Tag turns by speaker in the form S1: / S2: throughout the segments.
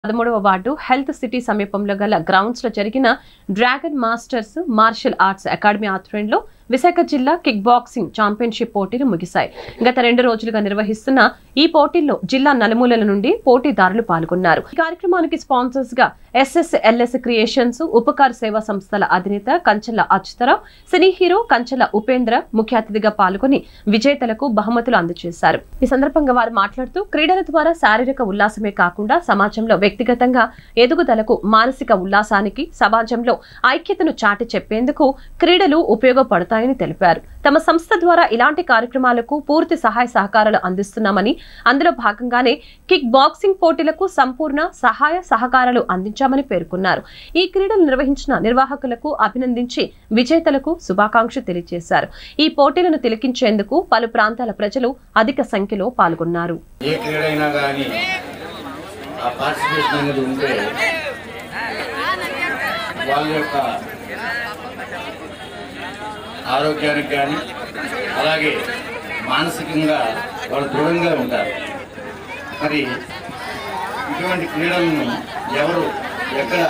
S1: పదమూడవ ward health city సమీపంలో గల గ్రౌండ్స్ లో జరిగిన Dragon Masters martial arts academy ఆధ్వర్యంలో విశాఖ జిల్లా కిక్ బాక్సింగ్ ఛాంపియన్షిప్ పోటీలు ముగిశాయి గత రెండు రోజులుగా నిర్వహిస్తున్న ఈ పోటీల్లో జిల్లా నలుమూలల నుండి పోటీదారులు పాల్గొన్నారు ఈ కార్యక్రమానికి స్పాన్సర్స్ గా ఎస్ఎస్ఎల్ఎస్ క్రియేషన్స్ ఉపకార్ సేవా సంస్థల అధినేత కంచెల అచ్యుతరావు సినీ హీరో కంచెల ఉపేంద్ర ముఖ్య అతిథిగా పాల్గొని విజేతలకు బహుమతులు అందజేశారు ఈ సందర్భంగా వారు మాట్లాడుతూ క్రీడల ద్వారా శారీరక ఉల్లాసమే కాకుండా సమాజంలో వ్యక్తిగతంగా ఎదుగుదలకు మానసిక ఉల్లాసానికి సమాజంలో ఐక్యతను చాటి చెప్పేందుకు క్రీడలు ఉపయోగపడతాయని తెలిపారు తమ సంస్థ ద్వారా ఇలాంటి కార్యక్రమాలకు పూర్తి సహాయ సహకారాలు అందిస్తున్నామని అందులో భాగంగానే కిక్ బాక్సింగ్ పోటీలకు సంపూర్ణ సహాయ సహకారాలు అందించామని పేర్కొన్నారు ఈ క్రీడలు నిర్వహించిన నిర్వాహకులకు అభినందించి విజేతలకు శుభాకాంక్షలు తెలియజేశారు ఈ పోటీలను తిలకించేందుకు పలు ప్రాంతాల ప్రజలు అధిక సంఖ్యలో పాల్గొన్నారు
S2: ఏ క్రీడ అయినా కానీ ఆ పార్టిసిపేషన్ అనేది ఉంటే వాళ్ళ యొక్క ఆరోగ్యానికి కానీ అలాగే మానసికంగా వాళ్ళు దృఢంగా ఉంటారు మరి ఇటువంటి క్రీడలను ఎవరు ఎక్కడ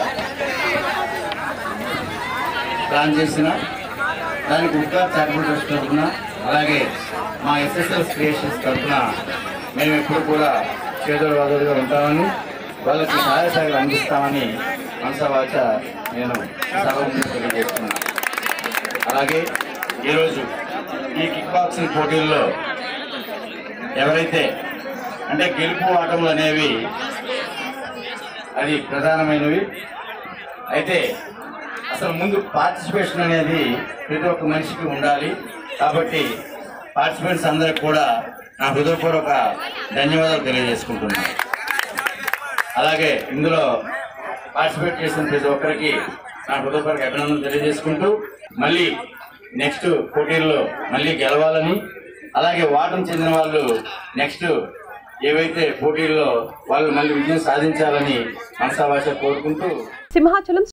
S2: ప్లాన్ చేసినా దానికి ఇంకా చారిటబుల్ ట్రస్ట్ తరఫున అలాగే మా ఎస్ఎస్ఎస్ క్రియేషన్స్ తరఫున మేము ఎప్పుడు కూడా చేదోడు వాదోడుగా ఉంటామని వాళ్ళకి సహాయ సహాయాలు అందిస్తామని మనసవాచ నేను సభ ముందు తెలియజేస్తున్నాను అలాగే ఈరోజు ఈ కిక్ బాక్సింగ్ పోటీల్లో ఎవరైతే అంటే గెలుపు ఆటములు అనేవి అది ప్రధానమైనవి అయితే అసలు ముందు పార్టిసిపేషన్ అనేది ప్రతి ఒక్క మనిషికి ఉండాలి కాబట్టి పార్టిసిపెంట్స్ అందరికి కూడా నా హృదయపూర్వక ధన్యవాదాలు తెలియజేసుకుంటున్నాను అలాగే ఇందులో పార్టిసిపేట్ చేసిన ప్రతి ఒక్కరికి నా హృదయపూర్వక అభినందనలు తెలియజేసుకుంటూ మళ్ళీ నెక్స్ట్ పోటీల్లో మళ్ళీ గెలవాలని అలాగే వాటం చెందిన వాళ్ళు నెక్స్ట్ ఏవైతే పోటీల్లో వాళ్ళు మళ్ళీ విజయం సాధించాలని మనసాభాష కోరుకుంటూ
S1: సింహాచలం